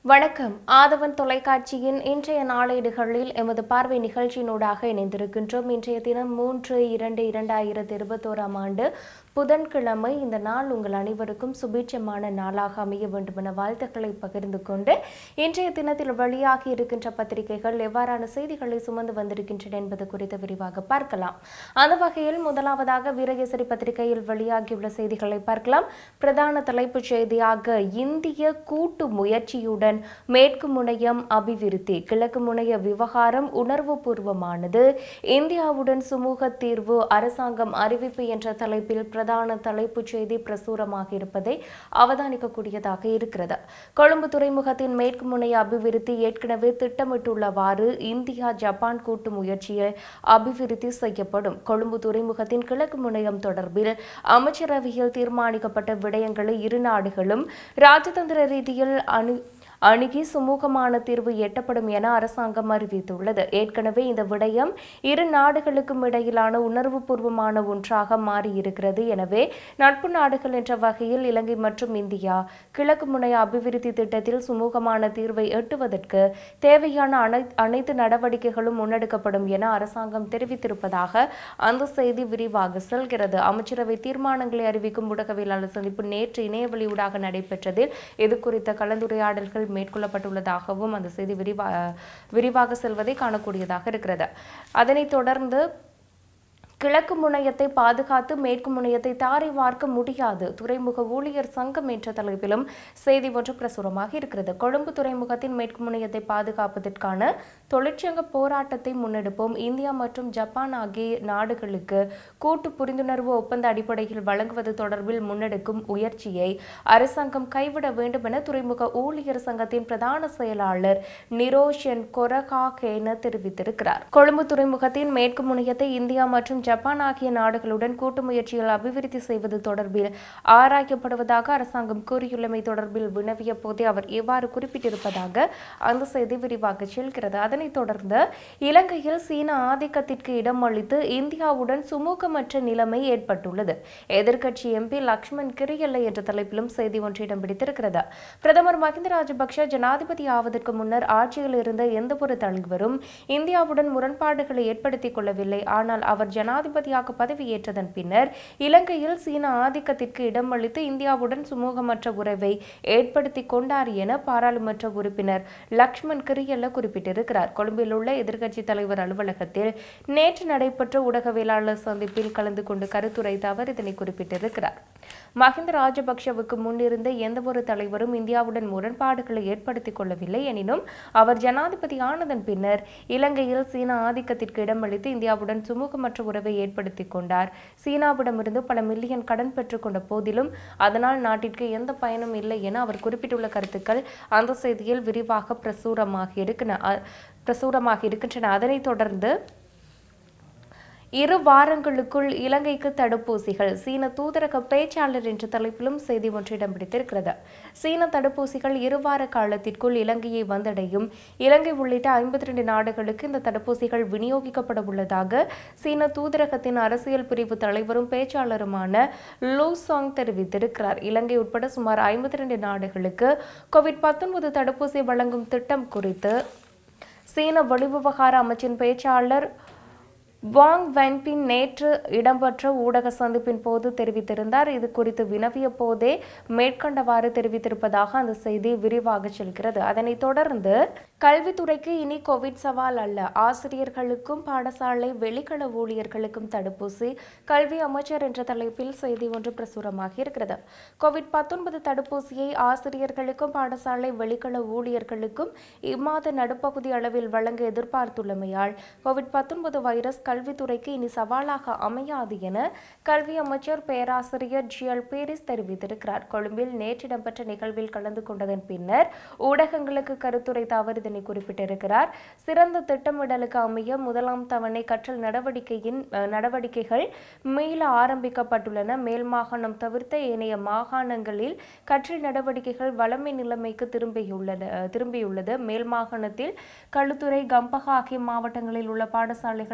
வணக்கம் ஆதவன் தொலைக்காட்சியின் இன்றைய நாளேடுகளில் எமது பார்வை நிகழ்ச்சியினூடாக இணைந்திருக்கின்றோம் இன்றைய தினம் மூன்று இரண்டு இரண்டாயிரத்தி இருபத்தோராம் ஆண்டு புதன்கிழமை இந்த நாள் உங்கள் அனைவருக்கும் சுபீட்சமான நாளாக அமைய வேண்டும் என வாழ்த்துக்களை பகிர்ந்து கொண்டு இன்றைய தினத்தில் வெளியாகி இருக்கின்ற பத்திரிகைகள் எவ்வாறான செய்திகளை சுமந்து வந்திருக்கின்றன என்பது குறித்து விரிவாக பார்க்கலாம் அந்த வகையில் முதலாவதாக வீரகேசரி பத்திரிகையில் வெளியாகியுள்ள செய்திகளை பார்க்கலாம் பிரதான தலைப்புச் செய்தியாக இந்திய கூட்டு முயற்சியுடன் மேற்கு முனையம் அபிவிருத்தி கிழக்கு முனைய விவகாரம் உணர்வுபூர்வமானது இந்தியாவுடன் சுமூக தீர்வு அரசாங்கம் அறிவிப்பு என்ற தலைப்பில் பிரதான தலைப்புச் செய்தி பிரசுரமாக இருப்பதை அவதானிக்கக்கூடியதாக இருக்கிறது கொழும்பு துறைமுகத்தின் மேற்கு முனைய அபிவிருத்தி ஏற்கனவே திட்டமிட்டுள்ளவாறு இந்தியா ஜப்பான் கூட்டு முயற்சியில் அபிவிருத்தி செய்யப்படும் கொழும்பு துறைமுகத்தின் கிழக்கு முனையம் தொடர்பில் அமைச்சரவையில் தீர்மானிக்கப்பட்ட விடயங்களை இரு நாடுகளும் ராஜதந்திர ரீதியில் அணு அணுகி சுமூகமான தீர்வு எட்டப்படும் என அரசாங்கம் அறிவித்துள்ளது ஏற்கனவே இந்த விடயம் இரு நாடுகளுக்கும் இடையிலான உணர்வுபூர்வமான ஒன்றாக மாறியிருக்கிறது எனவே நட்பு நாடுகள் என்ற வகையில் இலங்கை மற்றும் இந்தியா கிழக்கு முனைய அபிவிருத்தி திட்டத்தில் சுமூகமான தீர்வை எட்டுவதற்கு தேவையான அனை அனைத்து நடவடிக்கைகளும் முன்னெடுக்கப்படும் என அரசாங்கம் தெரிவித்திருப்பதாக அந்த செய்தி விரிவாக செல்கிறது அமைச்சரவை தீர்மானங்களை அறிவிக்கும் ஊடகவியலாளர் சந்திப்பு நேற்று இணையவழியூடாக நடைபெற்றதில் இது குறித்த கலந்துரையாடல்கள் மேற்கொள்ளப்பட்டுள்ளதாகவும் அந்த செய்தி விரிவா விரிவாக செல்வதை காணக்கூடியதாக இருக்கிறது அதனைத் தொடர்ந்து கிழக்கு முனையத்தை பாதுகாத்து மேற்கு முனையத்தை தாரை வார்க்க முடியாது துறைமுக ஊழியர் சங்கம் என்ற தலைப்பிலும் செய்தி ஒன்று பிரசுரமாக இருக்கிறது கொழும்பு துறைமுகத்தின் மேற்கு முனையத்தை பாதுகாப்பதற்கான தொழிற்சங்க போராட்டத்தை முன்னெடுப்போம் இந்தியா மற்றும் ஜப்பான் ஆகிய நாடுகளுக்கு கூட்டு புரிந்துணர்வு ஒப்பந்த அடிப்படையில் வழங்குவது தொடர்பில் முன்னெடுக்கும் முயற்சியை அரசாங்கம் கைவிட வேண்டும் என துறைமுக ஊழியர் சங்கத்தின் பிரதான செயலாளர் நிரோஷன் கொரகாகேன தெரிவித்திருக்கிறார் கொழும்பு துறைமுகத்தின் மேற்கு முனையத்தை இந்தியா மற்றும் ஜப்பான் ஆகிய நாடுகளுடன் கூட்டு முயற்சியில் அபிவிருத்தி செய்வது தொடர்பில் ஆராயப்படுவதாக அரசாங்கம் கூறியுள்ளமை தொடர்பில் வினவிய போதே அவர் இவ்வாறு குறிப்பிட்டிருப்பதாக அந்த செய்தி விரிவாக செல்கிறது அதனைத் தொடர்ந்து இலங்கையில் சீன ஆதிக்கத்திற்கு இடம் அளித்து இந்தியாவுடன் சுமூகமற்ற நிலைமை ஏற்பட்டுள்ளது எதிர்க்கட்சி எம்பி லக்ஷ்மண் கிரியல்லை என்ற தலைப்பிலும் செய்தி ஒன்று இடம் பிடித்திருக்கிறது பிரதமர் மஹிந்த ராஜபக்ஷ ஜனாதிபதி ஆவதற்கு முன்னர் ஆட்சியில் இருந்த எந்தவொரு தலைவரும் இந்தியாவுடன் முரண்பாடுகளை ஏற்படுத்திக் கொள்ளவில்லை ஆனால் அவர் ஜனாதிபதியாக பதவியேற்றதன் பின்னர் இலங்கையில் சீன ஆதிக்கத்திற்கு இடம் அளித்து இந்தியாவுடன் சுமூகமற்ற உறவை ஏற்படுத்தி கொண்டார் என பாராளுமன்ற உறுப்பினர் லக்ஷ்மண் கிரியல்ல குறிப்பிட்டிருக்கிறார் கொழும்பில் உள்ள எதிர்க்கட்சி தலைவர் அலுவலகத்தில் நேற்று நடைபெற்ற ஊடகவியலாளர் சந்திப்பில் கலந்து கொண்டு கருத்துரைத்த அவர் இதனை குறிப்பிட்டிருக்கிறார் மஹிந்த ராஜபக்ஷவுக்கு முன்னிருந்த எந்தவொரு தலைவரும் இந்தியாவுடன் முரண்பாடுகளை ஏற்படுத்திக் கொள்ளவில்லை எனினும் அவர் ஜனாதிபதி ஆனதன் பின்னர் இலங்கையில் சீன ஆதிக்கத்திற்கு இடமளித்து இந்தியாவுடன் சுமூகமற்ற உறவை ஏற்படுத்தி கொண்டார் சீனாவிடமிருந்து பல மில்லியன் கடன் பெற்றுக்கொண்ட போதிலும் அதனால் நாட்டிற்கு எந்த பயனும் இல்லை என அவர் குறிப்பிட்டுள்ள கருத்துக்கள் அந்த செய்தியில் விரிவாக பிரசுரமாக இருக்கின பிரசுரமாக இருக்கின்றன அதனைத் தொடர்ந்து இரு வாரங்களுக்குள் இலங்கைக்கு தடுப்பூசிகள் சீன தூதரக பேச்சாளர் என்ற தலைப்பிலும் செய்தி ஒன்று இடம் பிடித்திருக்கிறது சீன தடுப்பூசிகள் இருவார காலத்திற்குள் இலங்கையை வந்தடையும் இலங்கை உள்ளிட்ட ஐம்பத்தி ரெண்டு நாடுகளுக்கு இந்த தடுப்பூசிகள் விநியோகிக்கப்பட உள்ளதாக சீன தூதரகத்தின் அரசியல் பிரிவு தலைவரும் பேச்சாளருமான லூ சாங் தெரிவித்திருக்கிறார் இலங்கை உட்பட சுமார் ஐம்பத்தி ரெண்டு நாடுகளுக்கு கோவிட் பத்தொன்பது தடுப்பூசி வழங்கும் திட்டம் குறித்து சீன வெளிவிவகார அமைச்சின் பேச்சாளர் வாங் வென்பின் நேற்று இடம்பெற்ற ஊடக சந்திப்பின் போது தெரிவித்திருந்தார் இது குறித்து வினவிய போதே மேற்கண்டவாறு தெரிவித்திருப்பதாக அந்த செய்தி விரிவாக செல்கிறது அதனைத் தொடர்ந்து கல்வித்துறைக்கு இனி கோவிட் சவால் அல்ல ஆசிரியர்களுக்கும் பாடசாலை வெளிக்கள ஊழியர்களுக்கும் தடுப்பூசி கல்வி அமைச்சர் என்ற தலைப்பில் செய்தி ஒன்று பிரசுரமாகி இருக்கிறது கோவிட் பத்தொன்பது தடுப்பூசியை ஆசிரியர்களுக்கும் பாடசாலை வெளிக்கள ஊழியர்களுக்கும் இம்மாத நடுப்பகுதி அளவில் வழங்க எதிர்பார்த்துள்ளமையால் கோவிட் பத்தொன்பது வைரஸ் கல்வித்துறைக்கு இனி சவாலாக அமையாது என கல்வி அமைச்சர் பேராசிரியர் ஜியல் பேரிஸ் தெரிவித்திருக்கிறார் கொழும்பில் நேற்று இடம்பெற்ற நிகழ்வில் கலந்து கொண்டதன் பின்னர் ஊடகங்களுக்கு கருத்துரைத்த அவர் இதனை குறிப்பிட்டிருக்கிறார் சிறந்த திட்டமிடலுக்கு அமைய முதலாம் தவணை கற்றல் நடவடிக்கையின் நடவடிக்கைகள் மீள ஆரம்பிக்கப்பட்டுள்ளன மேல் மாகாணம் தவிர்த்த ஏனைய மாகாணங்களில் கற்றல் நடவடிக்கைகள் வளமை நிலைமைக்கு திரும்பியுள்ளன திரும்பியுள்ளது மேல் மாகாணத்தில் களுத்துறை கம்பகா ஆகிய மாவட்டங்களில் உள்ள பாடசாலைகளில் அனைத்து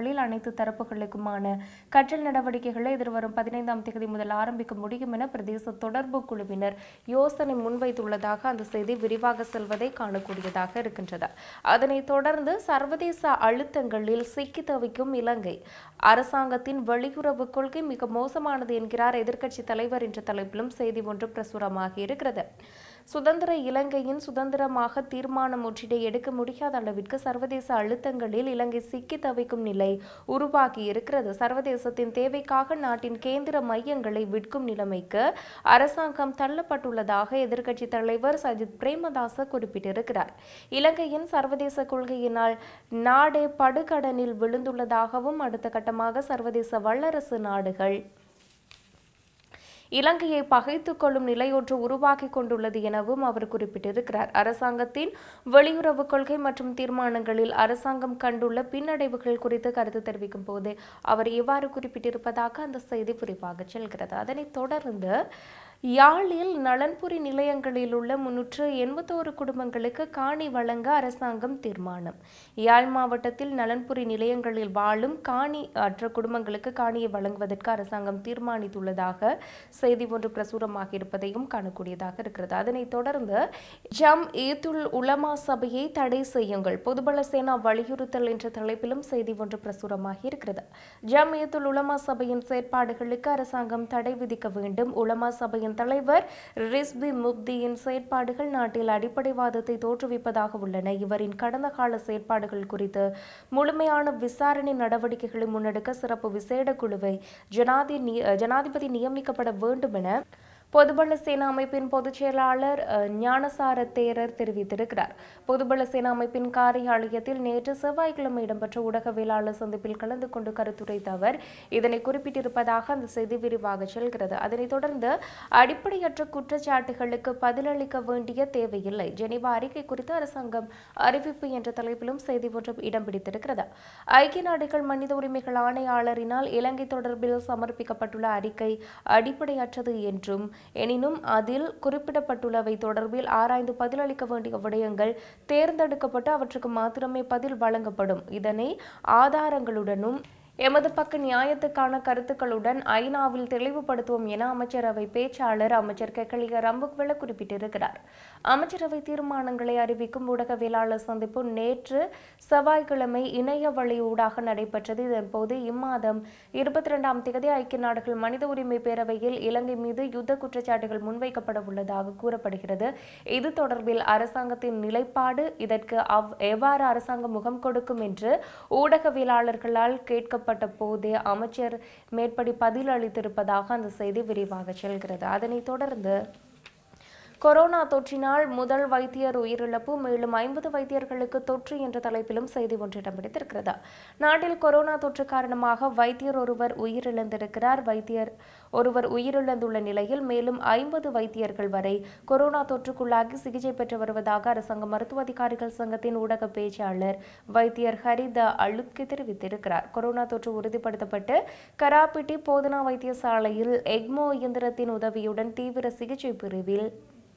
அனைத்து தரப்புகளுக்குமான கற்றல் நடவடிக்கைகளை எதிர்வரும் பதினைந்தாம் தேதி முதல் ஆரம்பிக்க முடியும் என பிரதேச தொடர்பு குழுவினர் யோசனை முன்வைத்துள்ளதாக அந்த செய்தி விரிவாக செல்வதை காணக்கூடியதாக இருக்கின்றது அதனைத் தொடர்ந்து சர்வதேச அழுத்தங்களில் சிக்கி தவிக்கும் இலங்கை அரசாங்கத்தின் வெளியுறவு கொள்கை மிக மோசமானது என்கிறார் எதிர்க்கட்சி தலைவர் என்ற தலைப்பிலும் செய்தி ஒன்று பிரசுரமாகி இருக்கிறது சுதந்திர இலங்கையின் சுதந்திரமாக தீர்மானம் ஒன்றினை எடுக்க முடியாத அளவிற்கு சர்வதேச அழுத்தங்களில் இலங்கை சிக்கி தவிக்கும் நிலை உருவாகி இருக்கிறது சர்வதேசத்தின் தேவைக்காக நாட்டின் கேந்திர மையங்களை விற்கும் நிலைமைக்கு அரசாங்கம் தள்ளப்பட்டுள்ளதாக எதிர்க்கட்சி தலைவர் சஜித் பிரேமதாச குறிப்பிட்டிருக்கிறார் இலங்கையின் சர்வதேச கொள்கையினால் நாடே படுகடனில் விழுந்துள்ளதாகவும் அடுத்த கட்டமாக சர்வதேச வல்லரசு நாடுகள் இலங்கையை பகைத்துக் கொள்ளும் நிலையொன்று உருவாக்கி கொண்டுள்ளது எனவும் அவர் குறிப்பிட்டிருக்கிறார் அரசாங்கத்தின் வெளியுறவு கொள்கை மற்றும் தீர்மானங்களில் அரசாங்கம் கண்டுள்ள பின்னடைவுகள் குறித்து கருத்து தெரிவிக்கும் போது அவர் இவ்வாறு குறிப்பிட்டிருப்பதாக அந்த செய்தி விரிவாக செல்கிறது அதனைத் தொடர்ந்து யாழில் நலன்புரி நிலையங்களில் உள்ள முன்னூற்று எண்பத்தோரு குடும்பங்களுக்கு காணி வழங்க அரசாங்கம் தீர்மானம் யாழ் மாவட்டத்தில் நலன்புரி நிலையங்களில் வாழும் காணி அற்ற குடும்பங்களுக்கு காணியை வழங்குவதற்கு அரசாங்கம் தீர்மானித்துள்ளதாக செய்தி ஒன்று பிரசுரமாக இருப்பதையும் காணக்கூடியதாக இருக்கிறது அதனைத் தொடர்ந்து ஜம் ஈத்துல் உலமா சபையை தடை செய்யுங்கள் பொதுபல சேனா வலியுறுத்தல் என்ற தலைப்பிலும் செய்தி ஒன்று பிரசுரமாகி இருக்கிறது ஜம் ஈத்துல் உலமா சபையின் செயற்பாடுகளுக்கு அரசாங்கம் தடை விதிக்க வேண்டும் உலமா சபையின் தலைவர் ரிஸ்பி முப்தியின் செயற்பாடுகள் நாட்டில் அடிப்படைவாதத்தை தோற்றுவிப்பதாக உள்ளன இவரின் கடந்த கால செயற்பாடுகள் குறித்து முழுமையான விசாரணை நடவடிக்கைகளை முன்னெடுக்க சிறப்பு விசேட குழுவை ஜனாதி ஜனாதிபதி நியமிக்கப்பட வேண்டும் என பொதுபல சேனா அமைப்பின் பொதுச் செயலாளர் அஹ், ஞானசார தேரர் தெரிவித்திருக்கிறார் பொதுபல சேனா அமைப்பின் காரியாலயத்தில் நேற்று செவ்வாய்க்கிழமை இடம்பெற்ற ஊடகவியலாளர் சந்திப்பில் கலந்து கொண்டு கருத்துரைத்த அவர் இதனை குறிப்பிட்டிருப்பதாக அந்த செய்தி விரிவாக செல்கிறது அதனைத் தொடர்ந்து அடிப்படையற்ற குற்றச்சாட்டுகளுக்கு பதிலளிக்க வேண்டிய தேவையில்லை ஜெனீவா அறிக்கை குறித்து அரசாங்கம் அறிவிப்பு என்ற தலைப்பிலும் செய்தி ஒன்று இடம் பிடித்திருக்கிறது ஐக்கிய நாடுகள் மனித உரிமைகள் ஆணையாளரினால் இலங்கை தொடர்பில் சமர்ப்பிக்கப்பட்டுள்ள அறிக்கை அடிப்படையற்றது என்றும் எனினும் அதில் குறிப்பிடப்பட்டுள்ளவை தொடர்பில் ஆராய்ந்து பதிலளிக்க வேண்டிய விடயங்கள் தேர்ந்தெடுக்கப்பட்டு அவற்றுக்கு மாத்திரமே பதில் வழங்கப்படும் இதனை ஆதாரங்களுடனும் எமது பக்க நியாயத்துக்கான கருத்துக்களுடன் ஐநாவில் தெளிவுபடுத்துவோம் என அமைச்சரவை பேச்சாளர் அமைச்சர் கெக்கலிய ரம்புக்வெல குறிப்பிட்டிருக்கிறார் அமைச்சரவை தீர்மானங்களை அறிவிக்கும் ஊடகவியலாளர் சந்திப்பு நேற்று செவ்வாய்க்கிழமை இணைய வழியூடாக நடைபெற்றது இதன்போது இம்மாதம் இருபத்தி இரண்டாம் தேதி ஐக்கிய நாடுகள் மனித உரிமை பேரவையில் இலங்கை மீது யுத்த குற்றச்சாட்டுகள் முன்வைக்கப்பட உள்ளதாக கூறப்படுகிறது இது தொடர்பில் அரசாங்கத்தின் நிலைப்பாடு இதற்கு அவ் எவ்வாறு அரசாங்கம் முகம் கொடுக்கும் என்று ஊடகவியலாளர்களால் கேட்கப்பட்ட போதே அமைச்சர் மேற்படி பதில் அளித்திருப்பதாக அந்த செய்தி விரிவாக செல்கிறது அதனைத் தொடர்ந்து கொரோனா தொற்றினால் முதல் வைத்தியர் உயிரிழப்பு மேலும் ஐம்பது வைத்தியர்களுக்கு தொற்று என்ற தலைப்பிலும் செய்தி ஒன்று இடம் பிடித்திருக்கிறது நாட்டில் கொரோனா தொற்று காரணமாக வைத்தியர் ஒருவர் உயிரிழந்திருக்கிறார் வைத்தியர் ஒருவர் உயிரிழந்துள்ள நிலையில் மேலும் ஐம்பது வைத்தியர்கள் வரை கொரோனா தொற்றுக்குள்ளாகி சிகிச்சை பெற்று வருவதாக அரசாங்க மருத்துவ அதிகாரிகள் சங்கத்தின் ஊடக பேச்சாளர் வைத்தியர் ஹரித அழுத்கி தெரிவித்திருக்கிறார் கொரோனா தொற்று உறுதிப்படுத்தப்பட்டு கராப்பிட்டி போதனா வைத்தியசாலையில் எக்மோ இயந்திரத்தின் உதவியுடன் தீவிர சிகிச்சை பிரிவில்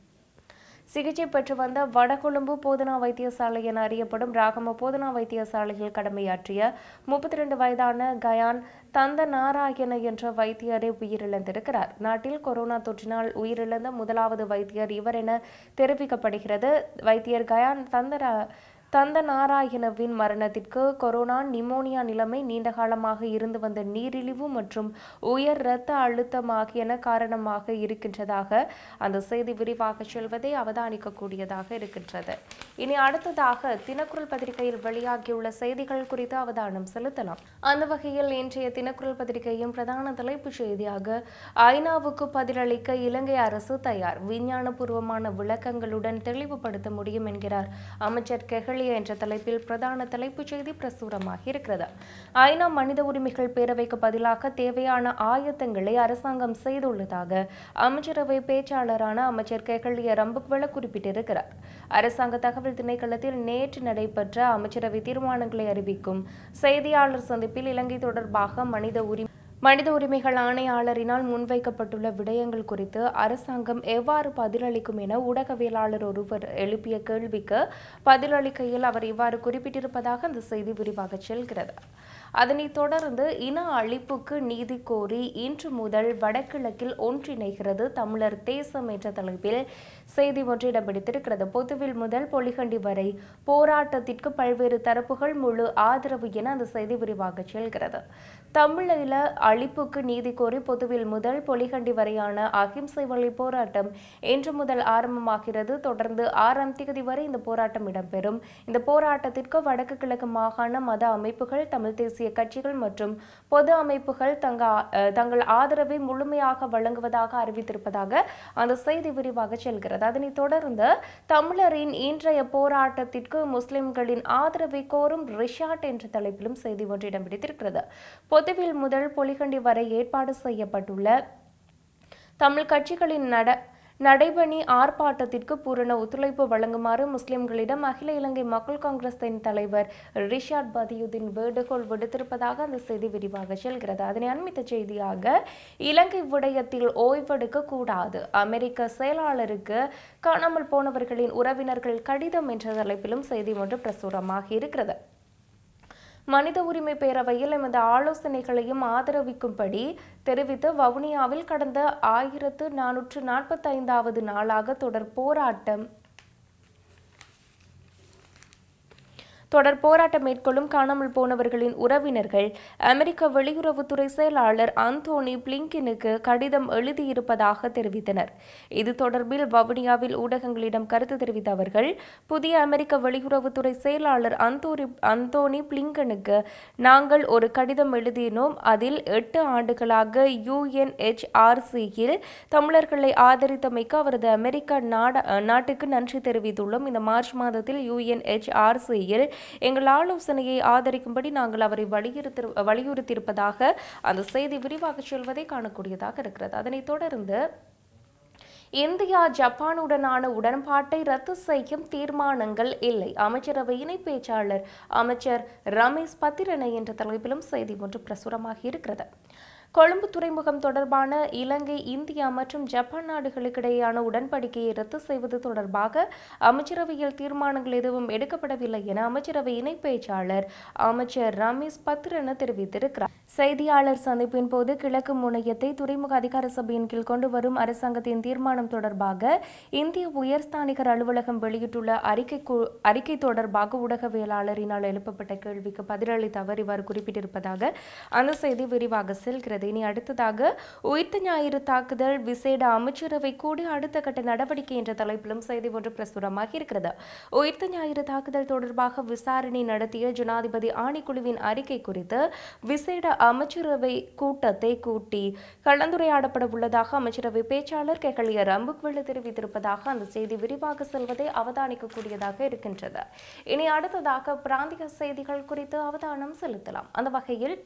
சிகிச்சை பெற்று வந்த வடகொழும்பு போதனா வைத்தியசாலை என அறியப்படும் ராகம போதனா வைத்தியசாலையில் கடமையாற்றிய முப்பத்தி ரெண்டு வயதான கயான் தந்த நாராயண என்ற வைத்தியரை உயிரிழந்திருக்கிறார் நாட்டில் கொரோனா தொற்றினால் உயிரிழந்த முதலாவது வைத்தியர் இவர் என தெரிவிக்கப்படுகிறது வைத்தியர் கயான் தந்த தந்த நாராயணவின் மரணத்திற்கு கொரோனா நிமோனியா நிலைமை நீண்ட காலமாக இருந்து வந்த நீரிழிவு மற்றும் உயர் இரத்த அழுத்தம் ஆகியன காரணமாக இருக்கின்றதாக அந்த செய்தி விரிவாக செல்வதை அவதானிக்கக்கூடியதாக இருக்கின்றது இனி அடுத்ததாக தினக்குரல் பத்திரிகையில் வெளியாகியுள்ள செய்திகள் குறித்து அவதானம் செலுத்தலாம் அந்த வகையில் இன்றைய தினக்குரல் பத்திரிகையின் பிரதான தலைப்புச் செய்தியாக ஐநாவுக்கு பதிலளிக்க இலங்கை அரசு தயார் விஞ்ஞானபூர்வமான விளக்கங்களுடன் தெளிவுபடுத்த முடியும் என்கிறார் அமைச்சர் கெஹலிய என்ற தலைப்பில் பிரதான தலைப்புச் செய்தி பிரசுரமாகி இருக்கிறது ஐநா மனித உரிமைகள் பேரவைக்கு பதிலாக தேவையான ஆயத்தங்களை அரசாங்கம் செய்துள்ளதாக அமைச்சரவை பேச்சாளரான அமைச்சர் கெஹலிய ரம்புக்வெல குறிப்பிட்டிருக்கிறார் அரசாங்க தகவல் திணைக்களத்தில் நேற்று நடைபெற்ற அமைச்சரவை தீர்மானங்களை அறிவிக்கும் செய்தியாளர் சந்திப்பில் இலங்கை தொடர்பாக மனித உரிமை மனித உரிமைகள் ஆணையாளரினால் முன்வைக்கப்பட்டுள்ள விடயங்கள் குறித்து அரசாங்கம் எவ்வாறு பதிலளிக்கும் என ஊடகவியலாளர் ஒருவர் எழுப்பிய கேள்விக்கு பதிலளிக்கையில் அவர் இவ்வாறு குறிப்பிட்டிருப்பதாக அந்த செய்தி விரிவாக செல்கிறது அதனைத் தொடர்ந்து இன அழிப்புக்கு நீதி கோரி இன்று முதல் வடகிழக்கில் ஒன்றிணைகிறது தமிழர் தேசம் என்ற தலைப்பில் செய்தி ஒன்று இடம் பிடித்திருக்கிறது பொதுவில் முதல் பொலிகண்டி வரை போராட்டத்திற்கு பல்வேறு தரப்புகள் முழு ஆதரவு என அந்த செய்தி விரிவாக செல்கிறது தமிழீழ அழிப்புக்கு நீதி கோரி பொதுவில் முதல் பொலிகண்டி வரையான அகிம்சை வழி போராட்டம் இன்று முதல் ஆரம்பமாகிறது தொடர்ந்து ஆறாம் தேதி வரை இந்த போராட்டம் இடம்பெறும் இந்த போராட்டத்திற்கு வடக்கு கிழக்கு மாகாண மத அமைப்புகள் தமிழ் தேசிய கட்சிகள் மற்றும் பொது அமைப்புகள் தங்க அஹ், தங்கள் ஆதரவை முழுமையாக வழங்குவதாக அறிவித்திருப்பதாக அந்த செய்தி விரிவாக செல்கிறது அதனைத் தொடர்ந்து தமிழரின் இன்றைய போராட்டத்திற்கு முஸ்லிம்களின் ஆதரவை கோரும் ரிஷாட் என்ற தலைப்பிலும் செய்தி ஒன்று இடம் பிடித்திருக்கிறது பொதுவில் முதல் பொலிகண்டி வரை ஏற்பாடு செய்யப்பட்டுள்ள தமிழ் கட்சிகளின் நட நடைபணி ஆர்ப்பாட்டத்திற்கு பூரண ஒத்துழைப்பு வழங்குமாறு முஸ்லிம்களிடம் அகில இலங்கை மக்கள் காங்கிரஸின் தலைவர் ரிஷாட் பதியுதீன் வேண்டுகோள் விடுத்திருப்பதாக அந்த செய்தி விரிவாக செல்கிறது அதனை அண்மித்த செய்தியாக இலங்கை விடயத்தில் ஓய்வெடுக்க கூடாது அமெரிக்க செயலாளருக்கு காணாமல் போனவர்களின் உறவினர்கள் கடிதம் என்ற தலைப்பிலும் செய்தி ஒன்று பிரசுரமாகி இருக்கிறது மனித உரிமை பேரவையில் எமது ஆலோசனைகளையும் ஆதரவிக்கும்படி தெரிவித்து வவுனியாவில் கடந்த ஆயிரத்து நானூற்று நாற்பத்தைந்தாவது நாளாக தொடர் போராட்டம் தொடர் போராட்டம் மேற்கொள்ளும் காணாமல் போனவர்களின் உறவினர்கள் அமெரிக்க வெளியுறவுத்துறை செயலாளர் அந்தோனி பிளிங்கினுக்கு கடிதம் எழுதியிருப்பதாக தெரிவித்தனர் இது தொடர்பில் வவுனியாவில் ஊடகங்களிடம் கருத்து தெரிவித்த அவர்கள் புதிய அமெரிக்க வெளியுறவுத்துறை செயலாளர் அந்தோரி அந்தோனி பிளிங்கனுக்கு நாங்கள் ஒரு கடிதம் எழுதினோம் அதில் எட்டு ஆண்டுகளாக யுஎன்ஹெச்ஆர்சியில் தமிழர்களை ஆதரித்தமைக்கு அவரது அமெரிக்க நாட நாட்டுக்கு நன்றி தெரிவித்துள்ளோம் இந்த மார்ச் மாதத்தில் யுஎன்ஹெச்ஆர்சியில் எங்கள் ஆலோசனையை ஆதரிக்கும்படி நாங்கள் அவரை வலியுறுத்தி வலியுறுத்தியிருப்பதாக அந்த செய்தி விரிவாக சொல்வதை காணக்கூடியதாக இருக்கிறது அதனைத் தொடர்ந்து இந்தியா ஜப்பானுடனான உடன்பாட்டை ரத்து செய்யும் தீர்மானங்கள் இல்லை அமைச்சரவை இணை பேச்சாளர் அமைச்சர் ரமேஷ் பத்திரனை என்ற தலைப்பிலும் செய்தி ஒன்று பிரசுரமாகி இருக்கிறது கொழும்பு துறைமுகம் தொடர்பான இலங்கை இந்தியா மற்றும் ஜப்பான் நாடுகளுக்கிடையேயான உடன்படிக்கையை ரத்து செய்வது தொடர்பாக அமைச்சரவையில் தீர்மானங்கள் எதுவும் எடுக்கப்படவில்லை என அமைச்சரவை இணை பேச்சாளர் அமைச்சர் ரமேஷ் பத்ரன தெரிவித்திருக்கிறார் செய்தியாளர் சந்திப்பின் போது கிழக்கு முனையத்தை துறைமுக அதிகார சபையின் கீழ் கொண்டு வரும் அரசாங்கத்தின் தீர்மானம் தொடர்பாக இந்திய உயர்ஸ்தானிகர் அலுவலகம் வெளியிட்டுள்ள அறிக்கை கு- அறிக்கை தொடர்பாக ஊடகவியலாளரினால் எழுப்பப்பட்ட கேள்விக்கு பதிலளித்த அவர் இவ்வாறு குறிப்பிட்டிருப்பதாக அந்த செய்தி விரிவாக செல்கிறது இனி அடுத்ததாக உயிர்த்த ஞாயிறு தாக்குதல் விசேட அமைச்சரவை கூடி அடுத்த கட்ட நடவடிக்கை என்ற தலைப்பிலும் செய்தி ஒன்று பிரசுரமாகி இருக்கிறது உயிர்த்த ஞாயிறு தாக்குதல் தொடர்பாக விசாரணை நடத்திய ஜனாதிபதி ஆணைக்குழுவின் அறிக்கை குறித்து விசேட அமைச்சரவை கூட்டத்தை கூட்டி கலந்துரையாடப்பட உள்ளதாக அமைச்சரவை பேச்சாளர் கெகலியர் அம்புக்வெள்ள தெரிவித்திருப்பதாக அந்த செய்தி விரிவாக செல்வதை அவதானிக்கக்கூடியதாக இருக்கின்றது இனி அடுத்ததாக பிராந்திய செய்திகள் குறித்து அவதானம் செலுத்தலாம் அந்த வகையில்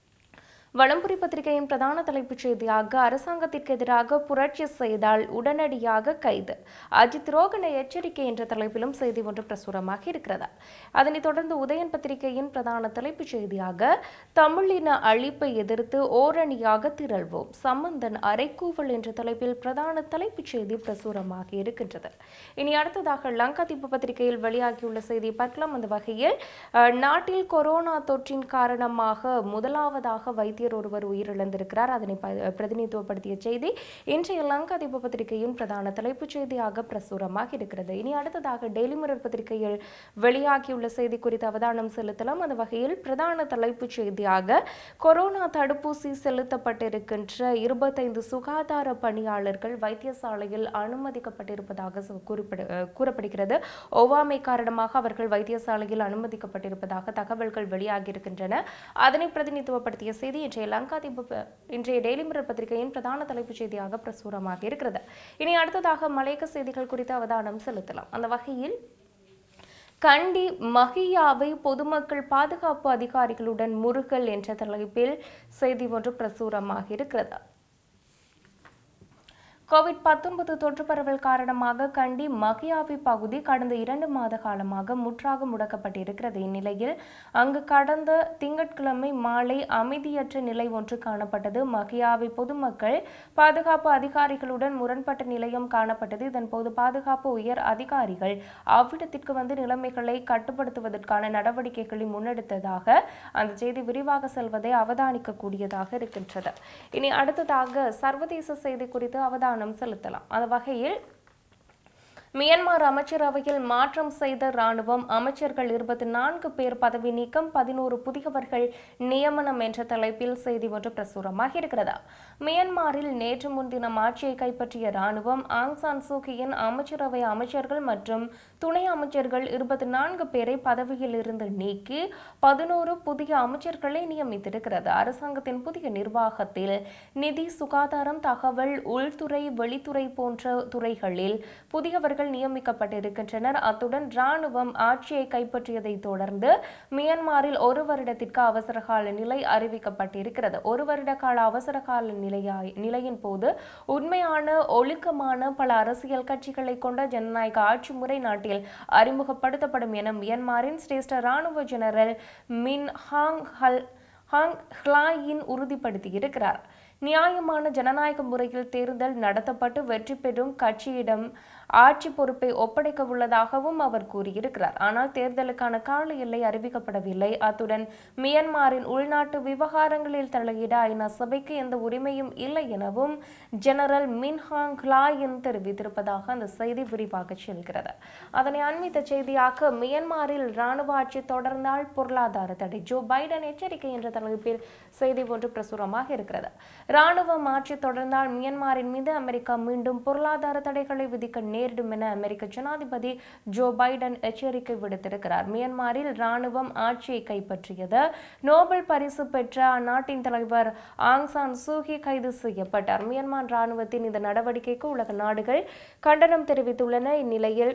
வலம்புரி பத்திரிகையின் பிரதான தலைப்புச் செய்தியாக அரசாங்கத்திற்கு எதிராக புரட்சி செய்தால் உடனடியாக கைது அஜித் ரோகன எச்சரிக்கை என்ற தலைப்பிலும் செய்தி ஒன்று பிரசுரமாகி இருக்கிறது அதனைத் தொடர்ந்து உதயன் பத்திரிகையின் பிரதான தலைப்புச் செய்தியாக தமிழின அழிப்பை எதிர்த்து ஓரணியாக திரள்வோம் சம்பந்தன் அரைக்கூவல் என்ற தலைப்பில் பிரதான தலைப்புச் செய்தி பிரசுரமாகி இருக்கின்றது இனி அடுத்ததாக லங்கா தீப பத்திரிகையில் வெளியாகியுள்ள செய்தியை பார்க்கலாம் அந்த வகையில் அஹ், நாட்டில் கொரோனா தொற்றின் காரணமாக முதலாவதாக வைத்தியர் ஒருவர் உயிரிழந்திருக்கிறார் அதனை ப- பிரதிநிதித்துவப்படுத்திய செய்தி இன்றைய லங்கா தீப பத்திரிகையின் பிரதான தலைப்புச் செய்தியாக பிரசுரமாக இருக்கிறது இனி அடுத்ததாக டெய்லி மிரர் பத்திரிகையில் வெளியாகியுள்ள செய்தி குறித்து அவதானம் செலுத்தலாம் அந்த வகையில் பிரதான தலைப்புச் செய்தியாக கொரோனா தடுப்பூசி செலுத்தப்பட்டிருக்கின்ற இருபத்தைந்து சுகாதார பணியாளர்கள் வைத்தியசாலையில் அனுமதிக்கப்பட்டிருப்பதாக சு- குறிப்பிட அஹ் கூறப்படுகிறது ஒவ்வாமை காரணமாக அவர்கள் வைத்தியசாலையில் அனுமதிக்கப்பட்டிருப்பதாக தகவல்கள் வெளியாகியிருக்கின்றன அதனை பிரதிநிதித்துவப்படுத்திய செய்தி இன்றைய லங்கா தீப ப- இன்றைய டெய்லி மிரர் பத்திரிகையின் பிரதான தலைப்புச் செய்தியாக பிரசுரமாக இருக்கிறது இனி அடுத்ததாக மலையக செய்திகள் குறித்து அவதானம் செலுத்தலாம் அந்த வகையில் கண்டி மஹியாவை பொதுமக்கள் பாதுகாப்பு அதிகாரிகளுடன் முருகல் என்ற தலைப்பில் செய்தி ஒன்று பிரசுரமாக இருக்கிறது கோவிட் பத்தொன்பது தொற்று பரவல் காரணமாக கண்டி மகியாவி பகுதி கடந்த இரண்டு மாத காலமாக முற்றாக முடக்கப்பட்டிருக்கிறது இந்நிலையில் அங்கு கடந்த திங்கட்கிழமை மாலை அமைதியற்ற நிலை ஒன்று காணப்பட்டது மகியாவி பொதுமக்கள் பாதுகாப்பு அதிகாரிகளுடன் முரண்பட்ட நிலையும் காணப்பட்டது இதன்போது பாதுகாப்பு உயர் அதிகாரிகள் அவ்விடத்திற்கு வந்து நிலைமைகளை கட்டுப்படுத்துவதற்கான நடவடிக்கைகளை முன்னெடுத்ததாக அந்த செய்தி விரிவாக செல்வதை அவதானிக்கக்கூடியதாக இருக்கின்றது இனி அடுத்ததாக சர்வதேச செய்தி குறித்து அவதானம் செலுத்தலாம் அந்த வகையில் மியான்மர் அமைச்சரவையில் மாற்றம் செய்த ராணுவம் அமைச்சர்கள் இருபத்தி நான்கு பேர் பதவி நீக்கம் பதினோரு புதியவர்கள் நியமனம் என்ற தலைப்பில் செய்தி ஒன்று பிரசுரமாக இருக்கிறது மியான்மரில் நேற்று முன்தினம் ஆட்சியை கைப்பற்றிய ராணுவம் ஆங் சான் சூகியின் அமைச்சரவை அமைச்சர்கள் மற்றும் துணை அமைச்சர்கள் இருபத்தி நான்கு பேரை பதவியில் இருந்து நீக்கி பதினோரு புதிய அமைச்சர்களை நியமித்திருக்கிறது அரசாங்கத்தின் புதிய நிர்வாகத்தில் நிதி சுகாதாரம் தகவல் உள்துறை வெளித்துறை போன்ற துறைகளில் புதியவர்கள் நியமிக்கப்பட்டிருக்கின்றனர் அத்துடன் ராணுவம் ஆட்சியை கைப்பற்றியதை தொடர்ந்து மியான்மரில் ஒரு வருடத்திற்கு அவசர கால நிலை அறிவிக்கப்பட்டிருக்கிறது ஒரு வருட கால அவசர கால நிலையாய் நிலையின் போது உண்மையான ஒழுக்கமான பல அரசியல் கட்சிகளை கொண்ட ஜனநாயக ஆட்சி முறை நாட்டில் அறிமுகப்படுத்தப்படும் என மியான்மரின் சிரேஷ்ட ராணுவ ஜெனரல் மின் ஹாங் ஹல் ஹாங் ஹ்லாயின் உறுதிப்படுத்தியிருக்கிறார் நியாயமான ஜனநாயக முறையில் தேர்தல் நடத்தப்பட்டு வெற்றி பெறும் கட்சியிடம் ஆட்சி பொறுப்பை ஒப்படைக்க உள்ளதாகவும் அவர் கூறியிருக்கிறார் ஆனால் தேர்தலுக்கான கால எல்லை அறிவிக்கப்படவில்லை அத்துடன் மியான்மரின் உள்நாட்டு விவகாரங்களில் தலையிட ஐநா சபைக்கு எந்த உரிமையும் இல்லை எனவும் ஜெனரல் மின்ஹாங் ஹ்லாயின் தெரிவித்திருப்பதாக அந்த செய்தி விரிவாக செல்கிறது அதனை அண்மித்த செய்தியாக மியான்மரில் ராணுவ ஆட்சி தொடர்ந்தால் பொருளாதார தடை ஜோ பைடன் எச்சரிக்கை என்ற தலைப்பில் செய்தி ஒன்று பிரசுரமாக இருக்கிறது ராணுவம் ஆட்சி தொடர்ந்தால் மியான்மரின் மீது அமெரிக்கா மீண்டும் பொருளாதார தடைகளை விதிக்க நேரிடும் என அமெரிக்க ஜனாதிபதி ஜோ பைடன் எச்சரிக்கை விடுத்திருக்கிறார் மியான்மரில் ராணுவம் ஆட்சியை கைப்பற்றியது நோபல் பரிசு பெற்ற அந்நாட்டின் தலைவர் ஆங் சான் சூகி கைது செய்யப்பட்டார் மியான்மர் ராணுவத்தின் இந்த நடவடிக்கைக்கு உலக நாடுகள் கண்டனம் தெரிவித்துள்ளன இந்நிலையில்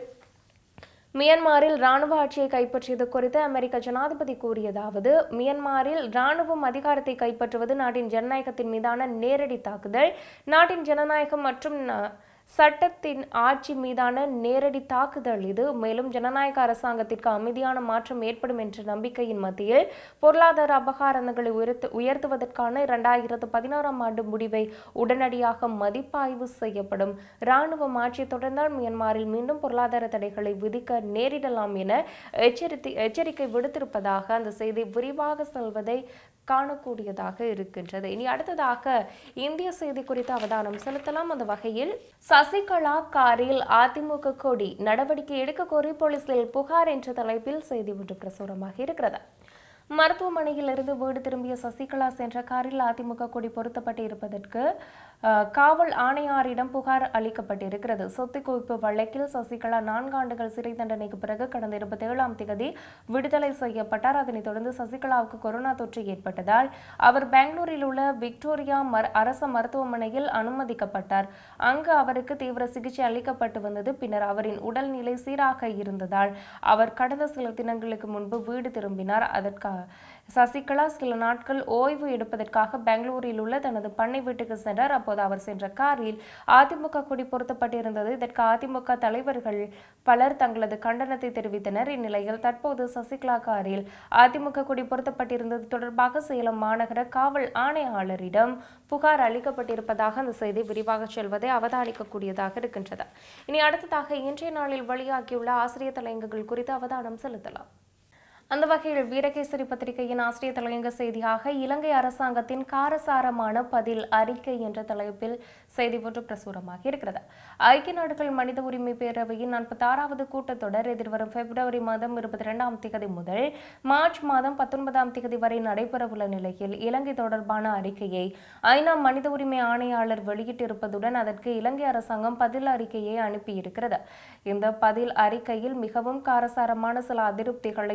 மியான்மரில் ராணுவ ஆட்சியை கைப்பற்றியது குறித்து அமெரிக்க ஜனாதிபதி கூறியதாவது மியான்மரில் ராணுவம் அதிகாரத்தை கைப்பற்றுவது நாட்டின் ஜனநாயகத்தின் மீதான நேரடி தாக்குதல் நாட்டின் ஜனநாயகம் மற்றும் ந- சட்டத்தின் ஆட்சி மீதான நேரடி தாக்குதல் இது மேலும் ஜனநாயக அரசாங்கத்திற்கு அமைதியான மாற்றம் ஏற்படும் என்ற நம்பிக்கையின் மத்தியில் பொருளாதார அபகாரங்களை உயர்த்து உயர்த்துவதற்கான இரண்டாயிரத்து பதினாறாம் ஆண்டு முடிவை உடனடியாக மதிப்பாய்வு செய்யப்படும் ராணுவம் ஆட்சி தொடர்ந்தால் மியான்மரில் மீண்டும் பொருளாதார தடைகளை விதிக்க நேரிடலாம் என எச்சரித்து எச்சரிக்கை விடுத்திருப்பதாக அந்த செய்தி விரிவாக செல்வதை காணக்கூடியதாக இருக்கின்றது இனி அடுத்ததாக இந்திய செய்தி குறித்து அவதானம் செலுத்தலாம் அந்த வகையில் சசிகலா காரில் அதிமுக கொடி நடவடிக்கை எடுக்க கோரி போலீசில் புகார் என்ற தலைப்பில் செய்தி ஒன்று பிரசுரமாக இருக்கிறது மருத்துவமனையிலிருந்து வீடு திரும்பிய சசிகலா சென்ற காரில் அதிமுக கொடி பொருத்தப்பட்டு இருப்பதற்கு அஹ், காவல் ஆணையாரிடம் புகார் அளிக்கப்பட்டிருக்கிறது சொத்து குவிப்பு வழக்கில் சசிகலா நான்கு ஆண்டுகள் சிறை தண்டனைக்கு பிறகு கடந்த இருபத்தி ஏழாம் தேதி விடுதலை செய்யப்பட்டார் அதனைத் தொடர்ந்து சசிகலாவுக்கு கொரோனா தொற்று ஏற்பட்டதால் அவர் பெங்களூரில் உள்ள விக்டோரியா மர் அரச மருத்துவமனையில் அனுமதிக்கப்பட்டார் அங்கு அவருக்கு தீவிர சிகிச்சை அளிக்கப்பட்டு வந்தது பின்னர் அவரின் உடல்நிலை சீராக இருந்ததால் அவர் கடந்த சில தினங்களுக்கு முன்பு வீடு திரும்பினார் அதற்காக சசிகலா சில நாட்கள் ஓய்வு எடுப்பதற்காக பெங்களூரில் உள்ள தனது பண்ணை வீட்டுக்கு சென்றார் அப்போது அவர் சென்ற காரில் அதிமுக கொடி பொருத்தப்பட்டிருந்தது இதற்கு அதிமுக தலைவர்கள் பலர் தங்களது கண்டனத்தை தெரிவித்தனர் இந்நிலையில் தற்போது சசிகலா காரில் அதிமுக கொடி பொருத்தப்பட்டிருந்தது தொடர்பாக சேலம் மாநகர காவல் ஆணையாளரிடம் புகார் அளிக்கப்பட்டிருப்பதாக அந்த செய்தி விரிவாக செல்வதை அவதானிக்கக்கூடியதாக இருக்கின்றது இனி அடுத்ததாக இன்றைய நாளில் வெளியாகியுள்ள ஆசிரியர் தலையங்கங்கள் குறித்து அவதானம் செலுத்தலாம் அந்த வகையில் வீரகேசரி பத்திரிகையின் ஆசிரியர் தலையங்க செய்தியாக இலங்கை அரசாங்கத்தின் காரசாரமான பதில் அறிக்கை என்ற தலைப்பில் செய்தி ஒன்று பிரசுரமாக இருக்கிறது ஐக்கிய நாடுகள் மனித உரிமை பேரவையின் நாற்பத்தாறாவது கூட்டத்தொடர் எதிர்வரும் பிப்ரவரி மாதம் இருபத்தி இரண்டாம் தேதி முதல் மார்ச் மாதம் பத்தொன்பதாம் தேதி வரை நடைபெறவுள்ள நிலையில் இலங்கை தொடர்பான அறிக்கையை ஐநா மனித உரிமை ஆணையாளர் வெளியிட்டிருப்பதுடன் அதற்கு இலங்கை அரசாங்கம் பதில் அறிக்கையை அனுப்பியிருக்கிறது இந்த பதில் அறிக்கையில் மிகவும் காரசாரமான சில அதிருப்திகளையும் கடும்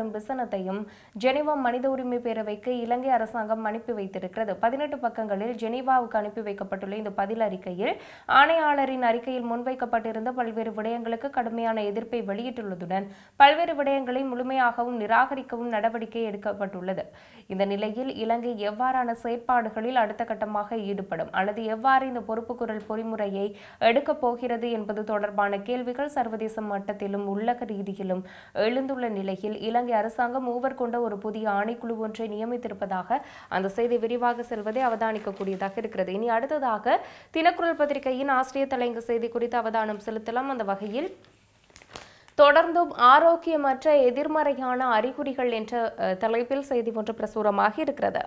சரவணன் விசனத்தையும் ஜெனீவா மனித உரிமை பேரவைக்கு இலங்கை அரசாங்கம் அனுப்பி வைத்திருக்கிறது பதினெட்டு பக்கங்களில் ஜெனீவாவுக்கு அனுப்பி வைக்கப்பட்டுள்ள இந்த பதில் அறிக்கையில் ஆணையாளரின் அறிக்கையில் முன்வைக்கப்பட்டிருந்த பல்வேறு விடயங்களுக்கு கடுமையான எதிர்ப்பை வெளியிட்டுள்ளதுடன் பல்வேறு விடயங்களை முழுமையாகவும் நிராகரிக்கவும் நடவடிக்கை எடுக்கப்பட்டுள்ளது இந்த நிலையில் இலங்கை எவ்வாறான செயற்பாடுகளில் அடுத்த கட்டமாக ஈடுபடும் அல்லது எவ்வாறு இந்த பொறுப்புக்குரல் பொறிமுறையை எடுக்கப் போகிறது என்பது தொடர்பான கேள்விகள் சர்வதேச மட்டத்திலும் உள்ளக ரீதியிலும் எழுந்துள்ள நிலையில் இலங்கை அரசாங்கம் மூவர் கொண்ட ஒரு புதிய ஆணைக்குழு ஒன்றை நியமித்திருப்பதாக அந்த செய்தி விரிவாக செல்வதை அவதானிக்கக்கூடியதாக இருக்கிறது இனி அடுத்ததாக தினக்குரல் பத்திரிகையின் ஆசிரியர் தலைங்க செய்தி குறித்து அவதானம் செலுத்தலாம் அந்த வகையில் தொடர்ந்தும் ஆரோக்கியமற்ற எதிர்மறையான அறிகுறிகள் என்ற அஹ், தலைப்பில் செய்தி ஒன்று பிரசுரமாகி இருக்கிறது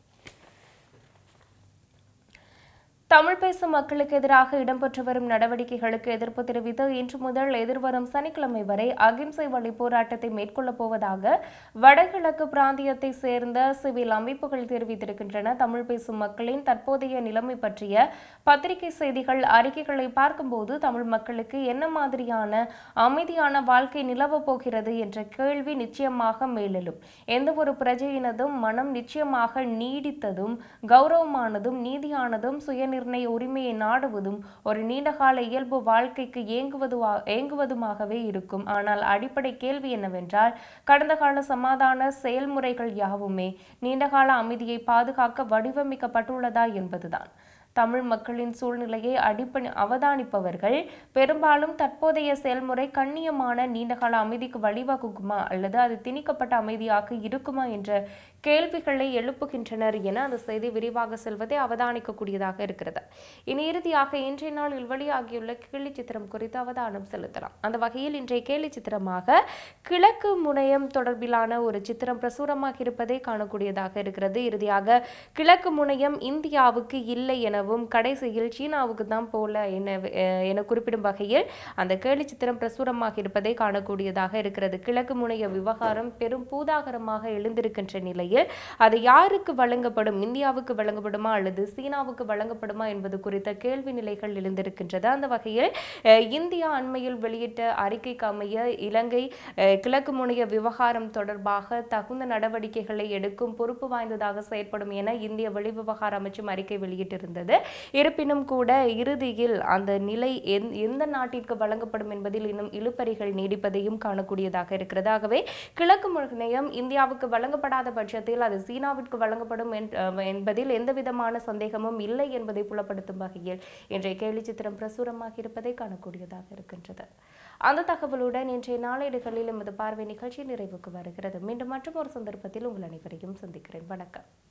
தமிழ் பேசும் மக்களுக்கு எதிராக இடம்பெற்று வரும் நடவடிக்கைகளுக்கு எதிர்ப்பு தெரிவித்து இன்று முதல் எதிர்வரும் சனிக்கிழமை வரை அகிம்சை வழி போராட்டத்தை மேற்கொள்ளப் போவதாக வடகிழக்கு பிராந்தியத்தை சேர்ந்த சிவில் அமைப்புகள் தெரிவித்திருக்கின்றன தமிழ் பேசும் மக்களின் தற்போதைய நிலைமை பற்றிய பத்திரிகை செய்திகள் அறிக்கைகளை பார்க்கும்போது தமிழ் மக்களுக்கு என்ன மாதிரியான அமைதியான வாழ்க்கை நிலவப் போகிறது என்ற கேள்வி நிச்சயமாக மேலெழும் எந்த ஒரு பிரஜையினதும் மனம் நிச்சயமாக நீடித்ததும் கௌரவமானதும் நீதியானதும் சுயநிர்ணய உரிமையை நாடுவதும் ஒரு நீண்டகால இயல்பு வாழ்க்கைக்கு ஏங்குவதுவா ஏங்குவதுமாகவே இருக்கும் ஆனால் அடிப்படை கேள்வி என்னவென்றால் கடந்த கால சமாதான செயல்முறைகள் யாவுமே நீண்டகால அமைதியை பாதுகாக்க வடிவமைக்கப்பட்டுள்ளதா என்பதுதான் தமிழ் மக்களின் சூழ்நிலையை அடிப்படை அவதானிப்பவர்கள் பெரும்பாலும் தற்போதைய செயல்முறை கண்ணியமான நீண்டகால அமைதிக்கு வழிவகுக்குமா அல்லது அது திணிக்கப்பட்ட அமைதியாக இருக்குமா என்ற கேள்விகளை எழுப்புகின்றனர் என அந்த செய்தி விரிவாக செல்வதை அவதானிக்கக்கூடியதாக இருக்கிறது இனி இறுதியாக இன்றைய நாளில் வெளியாகியுள்ள கேலி சித்திரம் குறித்து அவதானம் செலுத்தலாம் அந்த வகையில் இன்றைய கேலி சித்திரமாக கிழக்கு முனையம் தொடர்பிலான ஒரு சித்திரம் பிரசுரமாக இருப்பதை காணக்கூடியதாக இருக்கிறது இறுதியாக கிழக்கு முனையம் இந்தியாவுக்கு இல்லை எனவும் கடைசியில் சீனாவுக்கு தான் போல என அஹ், என குறிப்பிடும் வகையில் அந்த கேலி சித்திரம் பிரசுரமாக இருப்பதை காணக்கூடியதாக இருக்கிறது கிழக்கு முனைய விவகாரம் பெரும் பூதாகரமாக எழுந்திருக்கின்ற நிலையில் அது யாருக்கு வழங்கப்படும் இந்தியாவுக்கு வழங்கப்படுமா அல்லது சீனாவுக்கு வழங்கப்படுமா என்பது குறித்த கேள்வி நிலைகள் எழுந்திருக்கின்றது அந்த வகையில் அஹ், இந்தியா அண்மையில் வெளியிட்ட அறிக்கைக்கு அமைய இலங்கை அஹ், கிழக்கு முனைய விவகாரம் தொடர்பாக தகுந்த நடவடிக்கைகளை எடுக்கும் பொறுப்பு வாய்ந்ததாக செயற்படும் என இந்திய வெளிவிவகார அமைச்சும் அறிக்கை வெளியிட்டிருந்தது இருப்பினும் கூட இறுதியில் அந்த நிலை எந்- எந்த நாட்டிற்கு வழங்கப்படும் என்பதில் இன்னும் இழுபறிகள் நீடிப்பதையும் காணக்கூடியதாக இருக்கிறது ஆகவே கிழக்கு முனையம் இந்தியாவுக்கு வழங்கப்படாத பட்சத்தில் அது சீனாவிற்கு வழங்கப்படும் என்- அஹ் என்பதில் எந்த விதமான சந்தேகமும் இல்லை என்பதை புலப்படுத்தும் வகையில் இன்றைய கேலி சித்திரம் பிரசுரமாக இருப்பதை காணக்கூடியதாக இருக்கின்றது அந்த தகவலுடன் இன்றைய நாளேடுகளில் எமது பார்வை நிகழ்ச்சி நிறைவுக்கு வருகிறது மீண்டும் மற்றும் ஒரு சந்தர்ப்பத்தில் உங்கள் அனைவரையும் சந்திக்கிறேன் வணக்கம்